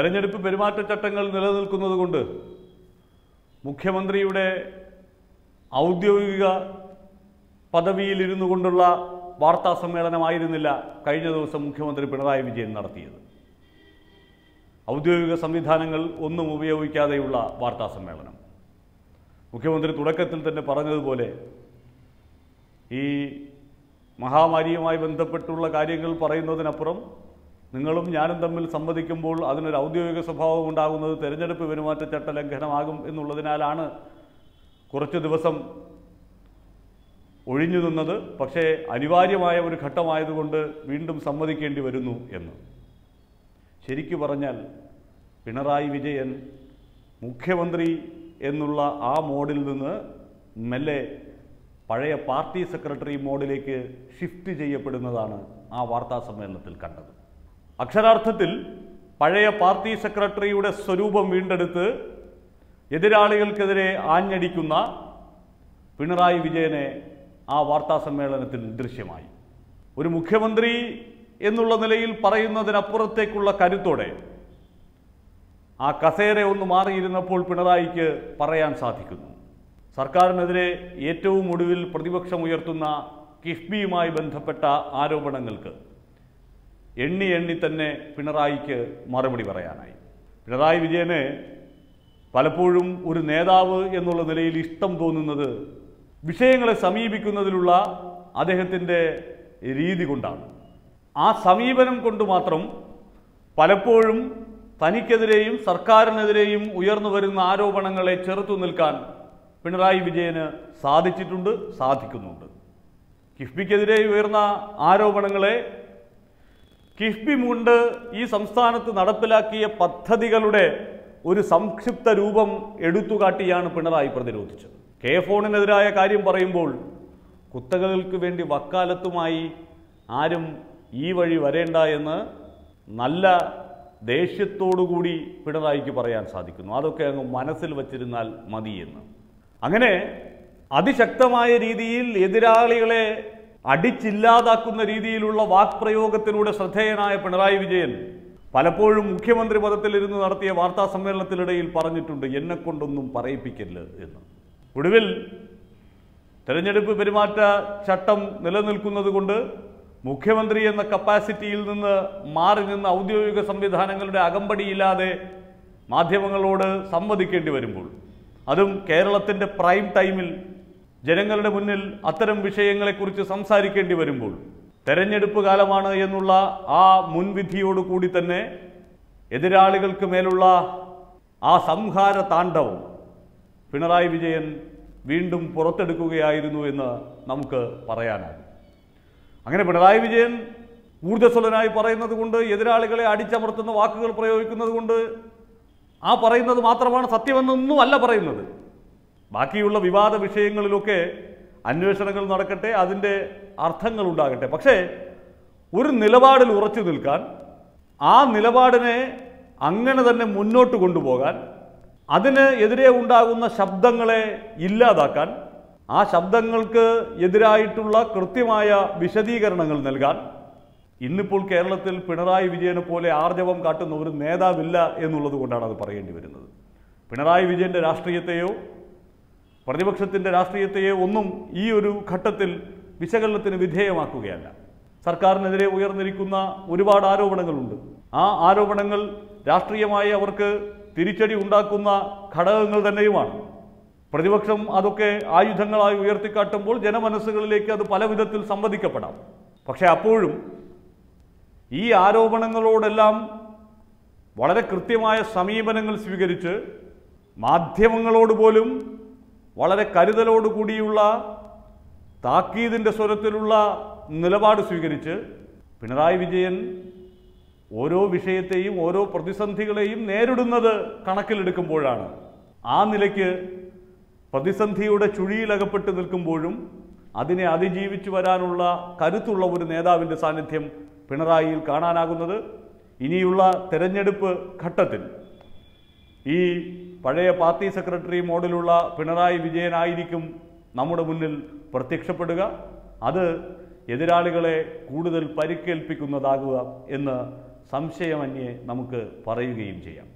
തെരഞ്ഞെടുപ്പ് പെരുമാറ്റച്ചട്ടങ്ങൾ നിലനിൽക്കുന്നത് കൊണ്ട് മുഖ്യമന്ത്രിയുടെ ഔദ്യോഗിക പദവിയിലിരുന്നു കൊണ്ടുള്ള വാർത്താ സമ്മേളനമായിരുന്നില്ല കഴിഞ്ഞ ദിവസം മുഖ്യമന്ത്രി പിണറായി വിജയൻ നടത്തിയത് ഔദ്യോഗിക സംവിധാനങ്ങൾ ഒന്നും ഉപയോഗിക്കാതെയുള്ള വാർത്താ സമ്മേളനം മുഖ്യമന്ത്രി തുടക്കത്തിൽ തന്നെ പറഞ്ഞതുപോലെ ഈ മഹാമാരിയുമായി ബന്ധപ്പെട്ടുള്ള കാര്യങ്ങൾ പറയുന്നതിനപ്പുറം നിങ്ങളും ഞാനും തമ്മിൽ സംവദിക്കുമ്പോൾ അതിനൊരു ഔദ്യോഗിക സ്വഭാവം ഉണ്ടാകുന്നത് തെരഞ്ഞെടുപ്പ് പെരുമാറ്റച്ചട്ട ലംഘനമാകും എന്നുള്ളതിനാലാണ് കുറച്ച് ദിവസം ഒഴിഞ്ഞു നിന്നത് പക്ഷേ അനിവാര്യമായ ഒരു ഘട്ടമായതുകൊണ്ട് വീണ്ടും സമ്മതിക്കേണ്ടി വരുന്നു എന്ന് ശരിക്കു പറഞ്ഞാൽ പിണറായി വിജയൻ മുഖ്യമന്ത്രി എന്നുള്ള ആ മോഡിൽ നിന്ന് മെല്ലെ പഴയ പാർട്ടി സെക്രട്ടറി മോഡിലേക്ക് ഷിഫ്റ്റ് ചെയ്യപ്പെടുന്നതാണ് ആ വാർത്താ സമ്മേളനത്തിൽ കണ്ടത് അക്ഷരാർത്ഥത്തിൽ പഴയ പാർട്ടി സെക്രട്ടറിയുടെ സ്വരൂപം വീണ്ടെടുത്ത് എതിരാളികൾക്കെതിരെ ആഞ്ഞടിക്കുന്ന പിണറായി വിജയനെ ആ വാർത്താ സമ്മേളനത്തിൽ ദൃശ്യമായി ഒരു മുഖ്യമന്ത്രി എന്നുള്ള നിലയിൽ പറയുന്നതിനപ്പുറത്തേക്കുള്ള കരുത്തോടെ ആ കസേര ഒന്ന് മാറിയിരുന്നപ്പോൾ പിണറായിക്ക് പറയാൻ സാധിക്കുന്നു സർക്കാരിനെതിരെ ഏറ്റവും ഒടുവിൽ പ്രതിപക്ഷം ഉയർത്തുന്ന കിഫ്ബിയുമായി ബന്ധപ്പെട്ട ആരോപണങ്ങൾക്ക് എണ്ണി എണ്ണി തന്നെ പിണറായിക്ക് മറുപടി പറയാനായി പിണറായി വിജയന് പലപ്പോഴും ഒരു നേതാവ് എന്നുള്ള നിലയിൽ ഇഷ്ടം തോന്നുന്നത് വിഷയങ്ങളെ സമീപിക്കുന്നതിലുള്ള അദ്ദേഹത്തിൻ്റെ രീതി കൊണ്ടാണ് ആ സമീപനം കൊണ്ട് മാത്രം പലപ്പോഴും തനിക്കെതിരെയും സർക്കാരിനെതിരെയും ഉയർന്നു വരുന്ന ആരോപണങ്ങളെ ചെറുത്തു നിൽക്കാൻ പിണറായി വിജയന് സാധിച്ചിട്ടുണ്ട് സാധിക്കുന്നുണ്ട് കിഫ്ബിക്കെതിരെ ഉയർന്ന ആരോപണങ്ങളെ കിഫ്ബി കൊണ്ട് ഈ സംസ്ഥാനത്ത് നടപ്പിലാക്കിയ പദ്ധതികളുടെ ഒരു സംക്ഷിപ്ത രൂപം എടുത്തുകാട്ടിയാണ് പിണറായി പ്രതിരോധിച്ചത് കെ ഫോണിനെതിരായ കാര്യം പറയുമ്പോൾ കുത്തകൾക്ക് വേണ്ടി വക്കാലത്തുമായി ആരും ഈ വഴി വരേണ്ട എന്ന് നല്ല ദേഷ്യത്തോടുകൂടി പിണറായിക്ക് പറയാൻ സാധിക്കുന്നു അതൊക്കെ അങ്ങ് മനസ്സിൽ വച്ചിരുന്നാൽ മതി എന്ന് അങ്ങനെ അതിശക്തമായ രീതിയിൽ എതിരാളികളെ അടിച്ചില്ലാതാക്കുന്ന രീതിയിലുള്ള വാക്പ്രയോഗത്തിലൂടെ ശ്രദ്ധേയനായ പിണറായി വിജയൻ പലപ്പോഴും മുഖ്യമന്ത്രി പദത്തിലിരുന്ന് നടത്തിയ വാർത്താ സമ്മേളനത്തിനിടയിൽ പറഞ്ഞിട്ടുണ്ട് എന്നെ കൊണ്ടൊന്നും പറയിപ്പിക്കരുത് എന്ന് ഒടുവിൽ തെരഞ്ഞെടുപ്പ് പെരുമാറ്റ ചട്ടം നിലനിൽക്കുന്നത് കൊണ്ട് മുഖ്യമന്ത്രി എന്ന കപ്പാസിറ്റിയിൽ നിന്ന് മാറി നിന്ന് ഔദ്യോഗിക സംവിധാനങ്ങളുടെ അകമ്പടിയില്ലാതെ മാധ്യമങ്ങളോട് സംവദിക്കേണ്ടി വരുമ്പോൾ അതും കേരളത്തിൻ്റെ പ്രൈം ടൈമിൽ ജനങ്ങളുടെ മുന്നിൽ അത്തരം വിഷയങ്ങളെക്കുറിച്ച് സംസാരിക്കേണ്ടി വരുമ്പോൾ തെരഞ്ഞെടുപ്പ് കാലമാണ് എന്നുള്ള ആ മുൻവിധിയോടുകൂടി തന്നെ എതിരാളികൾക്ക് മേലുള്ള ആ സംഹാര താണ്ഡവം പിണറായി വിജയൻ വീണ്ടും പുറത്തെടുക്കുകയായിരുന്നു എന്ന് നമുക്ക് പറയാനാകും അങ്ങനെ പിണറായി വിജയൻ ഊർജ്ജസ്വലനായി പറയുന്നത് കൊണ്ട് എതിരാളികളെ അടിച്ചമർത്തുന്ന വാക്കുകൾ പ്രയോഗിക്കുന്നത് കൊണ്ട് ആ പറയുന്നത് മാത്രമാണ് സത്യമെന്നൊന്നും അല്ല പറയുന്നത് ബാക്കിയുള്ള വിവാദ വിഷയങ്ങളിലൊക്കെ അന്വേഷണങ്ങൾ നടക്കട്ടെ അതിൻ്റെ അർത്ഥങ്ങൾ ഉണ്ടാകട്ടെ പക്ഷേ ഒരു നിലപാടിൽ ഉറച്ചു നിൽക്കാൻ ആ നിലപാടിനെ അങ്ങനെ തന്നെ മുന്നോട്ട് കൊണ്ടുപോകാൻ അതിന് എതിരെ ഉണ്ടാകുന്ന ശബ്ദങ്ങളെ ഇല്ലാതാക്കാൻ ആ ശബ്ദങ്ങൾക്ക് എതിരായിട്ടുള്ള കൃത്യമായ വിശദീകരണങ്ങൾ നൽകാൻ ഇന്നിപ്പോൾ കേരളത്തിൽ പിണറായി വിജയനെ പോലെ ആർജവം കാട്ടുന്ന ഒരു നേതാവില്ല എന്നുള്ളത് കൊണ്ടാണ് അത് പറയേണ്ടി വരുന്നത് പിണറായി വിജയൻ്റെ രാഷ്ട്രീയത്തെയോ പ്രതിപക്ഷത്തിൻ്റെ രാഷ്ട്രീയത്തെയോ ഒന്നും ഈ ഒരു ഘട്ടത്തിൽ വിശകലനത്തിന് വിധേയമാക്കുകയല്ല സർക്കാരിനെതിരെ ഉയർന്നിരിക്കുന്ന ഒരുപാട് ആരോപണങ്ങളുണ്ട് ആ ആരോപണങ്ങൾ രാഷ്ട്രീയമായി അവർക്ക് തിരിച്ചടി ഉണ്ടാക്കുന്ന ഘടകങ്ങൾ തന്നെയുമാണ് പ്രതിപക്ഷം അതൊക്കെ ആയുധങ്ങളായി ഉയർത്തിക്കാട്ടുമ്പോൾ ജനമനസ്സുകളിലേക്ക് അത് പല വിധത്തിൽ സംവദിക്കപ്പെടാം പക്ഷേ അപ്പോഴും ഈ ആരോപണങ്ങളോടെല്ലാം വളരെ കൃത്യമായ സമീപനങ്ങൾ സ്വീകരിച്ച് മാധ്യമങ്ങളോട് പോലും വളരെ കരുതലോടുകൂടിയുള്ള താക്കീതിൻ്റെ സ്വരത്തിലുള്ള നിലപാട് സ്വീകരിച്ച് പിണറായി വിജയൻ ഓരോ വിഷയത്തെയും ഓരോ പ്രതിസന്ധികളെയും നേരിടുന്നത് കണക്കിലെടുക്കുമ്പോഴാണ് ആ നിലയ്ക്ക് പ്രതിസന്ധിയുടെ ചുഴിയിലകപ്പെട്ട് നിൽക്കുമ്പോഴും അതിനെ അതിജീവിച്ചു വരാനുള്ള കരുത്തുള്ള ഒരു നേതാവിൻ്റെ സാന്നിധ്യം പിണറായിയിൽ കാണാനാകുന്നത് ഇനിയുള്ള തെരഞ്ഞെടുപ്പ് ഘട്ടത്തിൽ ഈ പഴയ പാർട്ടി സെക്രട്ടറി മോഡലുള്ള പിണറായി വിജയനായിരിക്കും നമ്മുടെ മുന്നിൽ പ്രത്യക്ഷപ്പെടുക അത് എതിരാളികളെ കൂടുതൽ പരിക്കേൽപ്പിക്കുന്നതാകുക എന്ന് സംശയമന്യേ നമുക്ക് പറയുകയും ചെയ്യാം